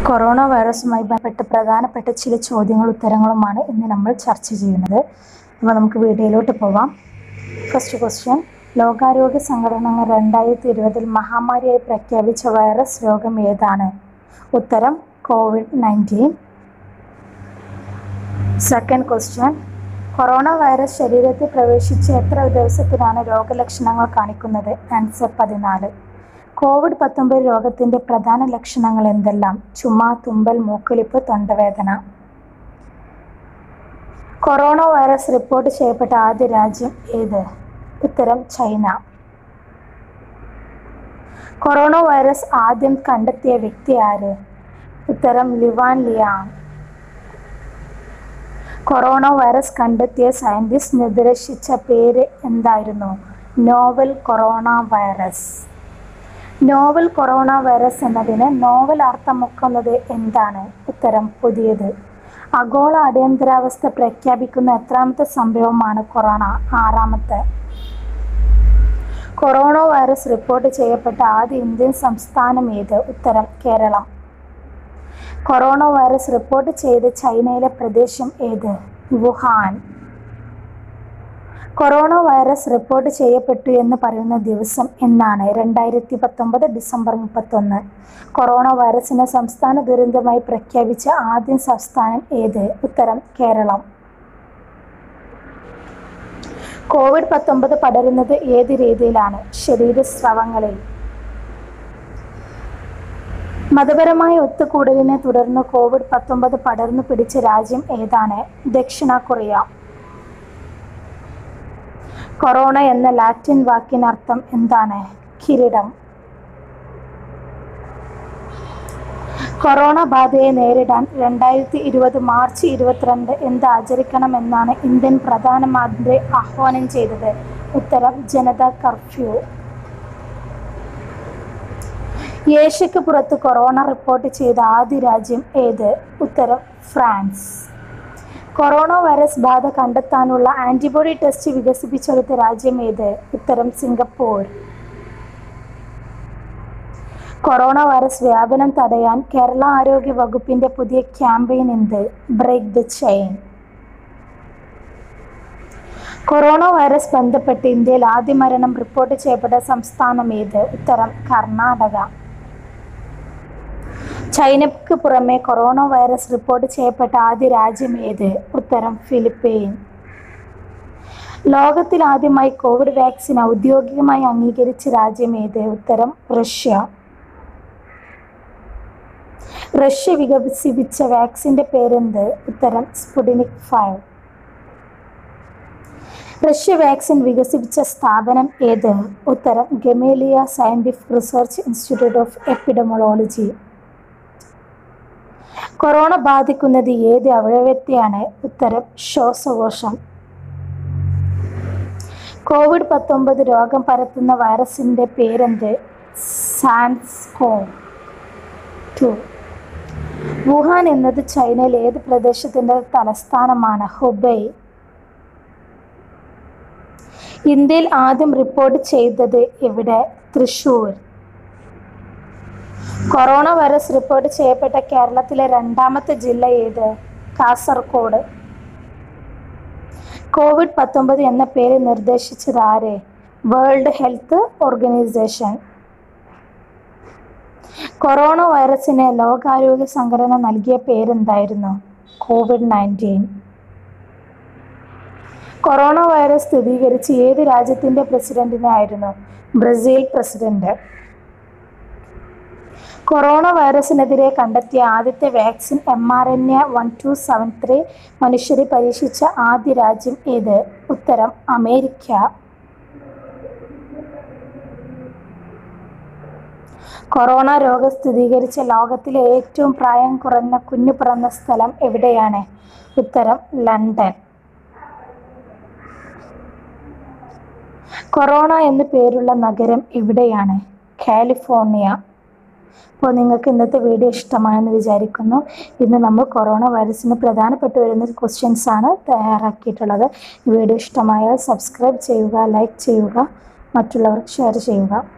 corona വൈറസുമായി ബന്ധപ്പെട്ട് പ്രധാനപ്പെട്ട ചില ചോദ്യങ്ങളും ഉത്തരങ്ങളുമാണ് ഇന്ന് നമ്മൾ ചർച്ച ചെയ്യുന്നത് അപ്പോൾ നമുക്ക് വീഡിയോയിലോട്ട് പോവാം ഫസ്റ്റ് ക്വസ്റ്റ്യൻ ലോകാരോഗ്യ സംഘടന രണ്ടായിരത്തി ഇരുപതിൽ മഹാമാരിയായി പ്രഖ്യാപിച്ച വൈറസ് രോഗം ഏതാണ് ഉത്തരം COVID nineteen second question corona virus ശരീരത്തിൽ പ്രവേശിച്ച് എത്ര ദിവസത്തിനാണ് രോഗലക്ഷണങ്ങൾ കാണിക്കുന്നത് ആൻസർ പതിനാല് കോവിഡ് പത്തൊമ്പത് രോഗത്തിൻ്റെ പ്രധാന ലക്ഷണങ്ങൾ എന്തെല്ലാം ചുമ തുമ്പൽ മൂക്കൊലിപ്പ് തൊണ്ടവേദന കൊറോണ വൈറസ് റിപ്പോർട്ട് ചെയ്യപ്പെട്ട ആദ്യ രാജ്യം ഏത് ഉത്തരം ചൈന കൊറോണ വൈറസ് ആദ്യം കണ്ടെത്തിയ വ്യക്തി ആര് ഉത്തരം ലിവാൻ ലിയാങ് കൊറോണ വൈറസ് കണ്ടെത്തിയ സയൻറ്റിസ്റ്റ് നിർദ്ദേശിച്ച പേര് എന്തായിരുന്നു novel corona virus novel corona virus എന്നതിന് നോവൽ അർത്ഥമുക്കുന്നത് എന്താണ് ഉത്തരം പുതിയത് ആഗോള അടിയന്തരാവസ്ഥ പ്രഖ്യാപിക്കുന്ന എത്രാമത്തെ സംഭവമാണ് കൊറോണ ആറാമത്തെ കൊറോണ വൈറസ് റിപ്പോർട്ട് ചെയ്യപ്പെട്ട ആദ്യ ഇന്ത്യൻ സംസ്ഥാനം ഏത് ഉത്തരം കേരളം കൊറോണ വൈറസ് റിപ്പോർട്ട് ചെയ്ത് ചൈനയിലെ പ്രദേശം ഏത് വുഹാൻ കൊറോണ വൈറസ് റിപ്പോർട്ട് ചെയ്യപ്പെട്ടു എന്ന് പറയുന്ന ദിവസം എന്നാണ് രണ്ടായിരത്തി പത്തൊമ്പത് ഡിസംബർ മുപ്പത്തൊന്ന് കൊറോണ വൈറസിനെ സംസ്ഥാന ദുരന്തമായി പ്രഖ്യാപിച്ച ആദ്യ സംസ്ഥാനം ഏത് ഉത്തരം കേരളം കോവിഡ് പത്തൊമ്പത് പടരുന്നത് ഏത് രീതിയിലാണ് ശരീരസ്രവങ്ങളിൽ മതപരമായ ഒത്തുകൂടലിനെ തുടർന്ന് കോവിഡ് പത്തൊമ്പത് പടർന്നു പിടിച്ച രാജ്യം ഏതാണ് ദക്ഷിണ കൊറിയ കൊറോണ എന്ന ലാറ്റിൻ വാക്കിനർത്ഥം എന്താണ് കിരീടം കൊറോണ ബാധയെ നേരിടാൻ രണ്ടായിരത്തി ഇരുപത് മാർച്ച് ഇരുപത്തിരണ്ട് എന്ത് ആചരിക്കണമെന്നാണ് ഇന്ത്യൻ പ്രധാനമന്ത്രി ആഹ്വാനം ചെയ്തത് ഉത്തരം ജനതാ കർഫ്യൂ ഏഷ്യക്ക് പുറത്ത് കൊറോണ റിപ്പോർട്ട് ചെയ്ത ആദ്യ രാജ്യം ഏത് ഉത്തരം ഫ്രാൻസ് കൊറോണ വൈറസ് ബാധ കണ്ടെത്താനുള്ള ആന്റിബോഡി ടെസ്റ്റ് വികസിപ്പിച്ചെടുത്ത രാജ്യം ഏത് ഉത്തരം സിംഗപ്പൂർ കൊറോണ വൈറസ് വ്യാപനം തടയാൻ കേരള ആരോഗ്യ വകുപ്പിന്റെ പുതിയ ക്യാമ്പയിൻ എന്ത് break the chain corona virus ബന്ധപ്പെട്ട് ഇന്ത്യയിൽ ആദ്യ മരണം റിപ്പോർട്ട് ചെയ്യപ്പെട്ട സംസ്ഥാനം ഏത് ഉത്തരം കർണാടക ചൈനയ്ക്ക് പുറമെ കൊറോണ വൈറസ് റിപ്പോർട്ട് ചെയ്യപ്പെട്ട ആദ്യ രാജ്യം ഏത് ഉത്തരം ഫിലിപ്പീൻ ലോകത്തിൽ ആദ്യമായി കോവിഡ് വാക്സിൻ ഔദ്യോഗികമായി അംഗീകരിച്ച രാജ്യം ഏത് ഉത്തരം റഷ്യ റഷ്യ വികസിപ്പിച്ച വാക്സിന്റെ പേരെന്ത് ഉത്തരം സ്പുടിനിക് ഫൈവ് റഷ്യ വാക്സിൻ വികസിപ്പിച്ച സ്ഥാപനം ഏത് ഉത്തരം Gamaleya scientific research institute of epidemiology corona ബാധിക്കുന്നത് ഏത് അവയവത്തെയാണ് ഉത്തരം ശ്വാസകോശം കോവിഡ് പത്തൊമ്പത് രോഗം പരത്തുന്ന വൈറസിന്റെ പേരെന്ത് സാൻസ്കോ ടു വുഹാൻ എന്നത് ചൈനയിൽ ഏത് പ്രദേശത്തിൻ്റെ തലസ്ഥാനമാണ് ഹുബൈ ഇന്ത്യയിൽ ആദ്യം റിപ്പോർട്ട് ചെയ്തത് എവിടെ തൃശൂർ കൊറോണ വൈറസ് റിപ്പോർട്ട് ചെയ്യപ്പെട്ട കേരളത്തിലെ രണ്ടാമത്തെ ജില്ല ഏത് കാസർഗോഡ് കോവിഡ് പത്തൊമ്പത് എന്ന പേര് നിർദ്ദേശിച്ചത് ആര് വേൾഡ് ഹെൽത്ത് ഓർഗനൈസേഷൻ കൊറോണ വൈറസിന് ലോകാരോഗ്യ സംഘടന നൽകിയ പേരെന്തായിരുന്നു കോവിഡ് നയൻറ്റീൻ കൊറോണ വൈറസ് സ്ഥിരീകരിച്ച് ഏത് രാജ്യത്തിൻ്റെ പ്രസിഡന്റിനെ ആയിരുന്നു ബ്രസീൽ പ്രസിഡന്റ് കൊറോണ വൈറസിനെതിരെ കണ്ടെത്തിയ ആദ്യത്തെ vaccine M R N A one two seven three മനുഷ്യരെ പരീക്ഷിച്ച ആദ്യ രാജ്യം ഏത് ഉത്തരം അമേരിക്ക കൊറോണ രോഗം സ്ഥിരീകരിച്ച ലോകത്തിലെ ഏറ്റവും പ്രായം കുറഞ്ഞ കുഞ്ഞു പിറന്ന സ്ഥലം എവിടെയാണ് ഉത്തരം ലണ്ടൻ കൊറോണ എന്ന് പേരുള്ള നഗരം എവിടെയാണ് കാലിഫോർണിയ അപ്പോൾ നിങ്ങൾക്ക് ഇന്നത്തെ വീഡിയോ ഇഷ്ടമായെന്ന് വിചാരിക്കുന്നു ഇന്ന് നമ്മൾ കൊറോണ വൈറസിന് പ്രധാനപ്പെട്ട് വരുന്ന ക്വസ്റ്റ്യൻസ് ആണ് തയ്യാറാക്കിയിട്ടുള്ളത് വീഡിയോ ഇഷ്ടമായാൽ സബ്സ്ക്രൈബ് ചെയ്യുക ലൈക്ക് ചെയ്യുക മറ്റുള്ളവർക്ക് ഷെയർ ചെയ്യുക